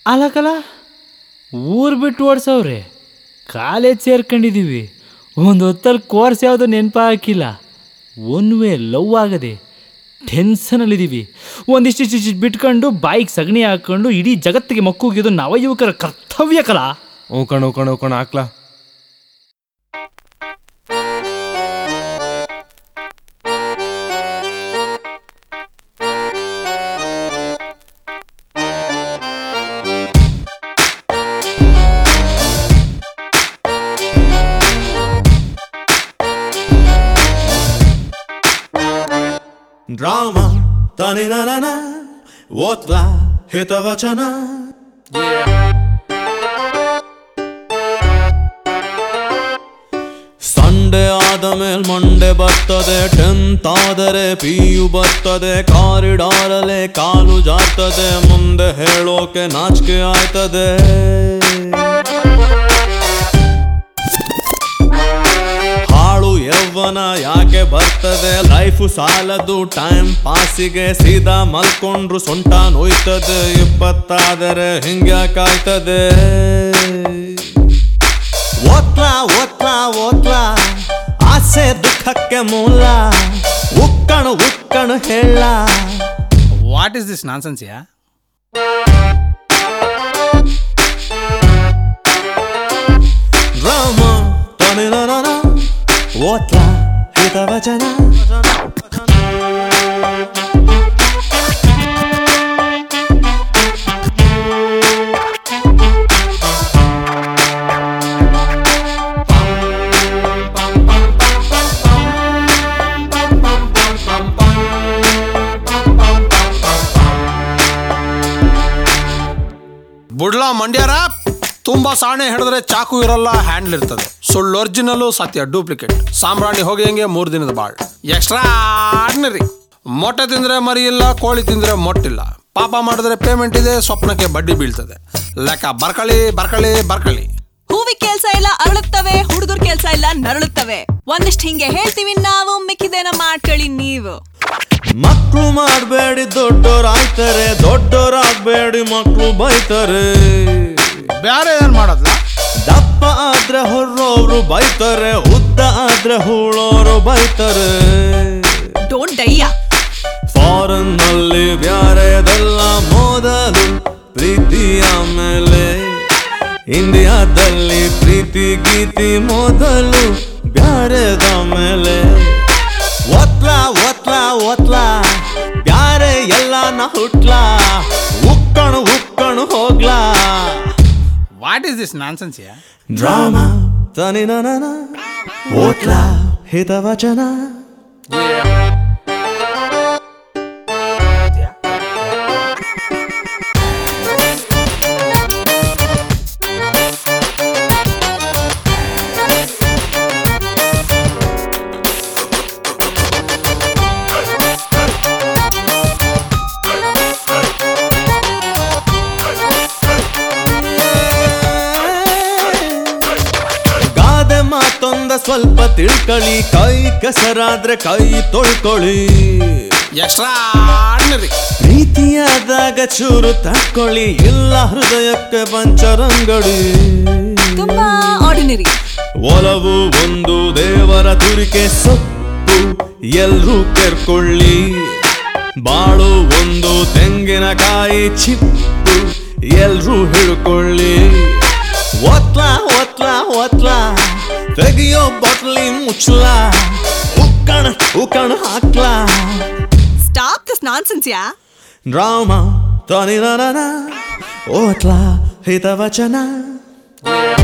ಅಲಕಲ ಊರು ಬಿಟ್ಟು ಓಡ್ಸವ್ರೆ ಕಾಲೇಜ್ ಸೇರ್ಕೊಂಡಿದ್ದೀವಿ ಒಂದು ಹೊತ್ತಲ್ಲಿ ಕೋರ್ಸ್ ಯಾವುದು ನೆನಪ ಹಾಕಿಲ್ಲ ಒನ್ ವೇ ಲವ್ ಆಗದೆ ಟೆನ್ಷನಲ್ಲಿದ್ದೀವಿ ಒಂದಿಷ್ಟು ಬಿಟ್ಕೊಂಡು ಬಾಯಿಗೆ ಸಗಣಿ ಹಾಕ್ಕೊಂಡು ಇಡೀ ಜಗತ್ತಿಗೆ ಮಕ್ಕುಗಿದು ನವಯುವಕರ ಕರ್ತವ್ಯ ಕಲಾ ಹ್ಞೂ ಕಣ್ ಹ್ಞೂ ಕಣ್ ಹ್ಞೂ ಕಣ್ ಹಾಕ್ಲಾ ಡ್ರಾಮಾ ತನಿನನ ಓದ್ಲ ಹಿತವಚನ ಸಂಡೆ ಆದ ಮೇಲ್ ಮಂಡೆ ಬರ್ತದೆ ಟೆಂತ್ ಆದರೆ ಪಿ ಯು ಬರ್ತದೆ ಕಾರಿಡಾರಲ್ಲೇ ಕಾಲು ಜಾರ್ತದೆ ಮುಂದೆ ಹೇಳೋಕೆ ನಾಚಿಕೆ ಆಯ್ತದೆ ಹಾಳು ಯೌವನ ಯಾಕೆ ಬರ್ತದೆ ಲೈಫು ಸಾಲದು ಟೈಮ್ ಪಾಸಿಗೆ ಸೀದಾ ಮಲ್ಕೊಂಡ್ರು ಸೊಂಟ ನೋಯ್ತದೆ ಇಪ್ಪತ್ತಾದರೆ ಹಿಂಗ್ಯಾಕಾಯ್ತದೆ ಓದ್ಲಾ ಓದ್ಲಾ ಓದ್ಲಾ ಆಸೆ ದುಃಖಕ್ಕೆ ಮೂಲ ಉಕ್ಕಣು ಉಕ್ಕಣು ಹೇಳ ವಾಟ್ ಇಸ್ ದಿಸ್ ನಾನ್ಸೆನ್ಸ್ ಯಾ ರಾಮ ತನಿನನ ಓದ್ಲಾ ಹಿತವಚನ ಬುಡ್ಲ ಮಂಡ್ಯಾರ ತುಂಬಾ ಸಾಣೆ ಹಿಡಿದ್ರೆ ಚಾಕು ಇರಲ್ಲ ಹ್ಯಾಂಡ್ಲ್ ಇರ್ತದೆ ಸುಳ್ಳು ಒರಿಜಿನಲ್ ಸತ್ಯ ಡೂಪ್ಲಿಕೇಟ್ ಸಾಂಬ್ರಾಣಿ ಹೋಗಿ ಹೆಂಗೆ ಮೂರು ದಿನದ ಬಾಳ್ ಎಕ್ಸ್ಟ್ರಾ ಆರ್ಡಿನರಿ ಮೊಟ್ಟೆ ತಿಂದ್ರೆ ಮರಿ ಇಲ್ಲ ಕೋಳಿ ತಿಂದ್ರೆ ಮೊಟ್ಟಿಲ್ಲ ಪಾಪ ಮಾಡಿದ್ರೆ ಪೇಮೆಂಟ್ ಇದೆ ಸ್ವಪ್ನಕ್ಕೆ ಬಡ್ಡಿ ಬೀಳ್ತದೆ ಲೆಕ್ಕ ಬರ್ಕಳಿ ಬರ್ಕಳಿ ಬರ್ಕಳಿ ಹೂವಿ ಕೆಲ್ಸ ಇಲ್ಲ ಅರಳುತ್ತವೆ ಹುಡುಗರ್ ಕೆಲ್ಸ ಇಲ್ಲ ನರಳುತ್ತವೆ ಒಂದಿಷ್ಟು ಹಿಂಗೆ ಹೇಳ್ತೀವಿ ನಾವು ಮಿಕ್ಕಿದೇನ ಮಾಡ್ಕೊಳ್ಳಿ ನೀವು ಮಕ್ಕಳು ಮಾಡಬೇಡಿ ದೊಡ್ಡೋರಾಯ್ತಾರೆ ದೊಡ್ಡೋರಾಗ್ಬೇಡಿ ಮಕ್ಕಳು ಬೈತಾರೆ ಬೇರೆ ಏನ್ ಮಾಡೋದ್ಲ ದಪ್ಪ ಆದ್ರೆ ಹೊರ್ರೋರು ಬೈತಾರೆ ಉದ್ದ ಆದ್ರೆ ಹೂಳೋರು ಬೈತಾರೆ ಡೋಂಟ್ ಡೈಯ ಫಾರಿನ್ ನಲ್ಲಿ ಬ್ಯಾರೆದೆಲ್ಲ ಮೊದಲು ಪ್ರೀತಿ ಆಮೇಲೆ ಇಂಡಿಯಾದಲ್ಲಿ ಪ್ರೀತಿ ಗೀತಿ ಮೊದಲು ಬ್ಯಾರೆದ ಮೇಲೆ ಒತ್ಲಾ ಒತ್ಲಾ ಒತ್ಲಾ ಬ್ಯಾರೆ ಎಲ್ಲ ನಾ ಹುಟ್ಲಾ ಉಕ್ಕಣು ಉಕ್ಕಣು ಹೋಗ್ಲಾ ವಾಟ್ ಇಸ್ ದಿಸ್ ನಾನ್ಸೆನ್ಸ್ ಯಾ ಡ್ರಾಮಾ ತನಿನನ ಓತ್ಲಾ ಹಿತವಚನ ಗಾದೆ ಮಾತೊಂದ ಸ್ವಲ್ಪ ತಿಳ್ಕೊಳ್ಳಿ ಕೈ ಕೆಸರಾದ್ರೆ ಕೈ ತೊಳ್ಕೊಳ್ಳಿ ಎಕ್ಸ್ಟ್ರಾ ಆರ್ಡಿನರಿ ಪ್ರೀತಿಯಾದಾಗ ಚೂರು ತಕ್ಕೊಳ್ಳಿ ಇಲ್ಲ ಹೃದಯಕ್ಕೆ ಪಂಚರಂಗಡಿ ತುಂಬಾ ಆರ್ಡಿನರಿ ಒಲವು ಒಂದು ದೇವರ ತುರಿಕೆ ಸೊಪ್ಪು ಎಲ್ರೂ ಕೆರ್ಕೊಳ್ಳಿ ಬಾಳು ಒಂದು ತೆಂಗಿನಕಾಯಿ ಚಿಪ್ಪು ಎಲ್ರೂ ಹಿಡ್ಕೊಳ್ಳಿ ಒತ್ಲಾ ಒತ್ಲಾ ಒತ್ಲಾ ತೆಗಿಯೋ ಬಾಟ್ಲಿ ಮುಚ್ಚಲಾ ಉಕ್ಕಣ ಉಕ್ಕಣ ಹಾಕ್ಲಾ ಸ್ಟಾಪ್ ದಿಸ್ ನಾನ್ಸೆನ್ಸ್ ಯಾ ಡ್ರಾಮಾ ತನಿನನ ಓತ್ಲಾ ಹಿತವಚನ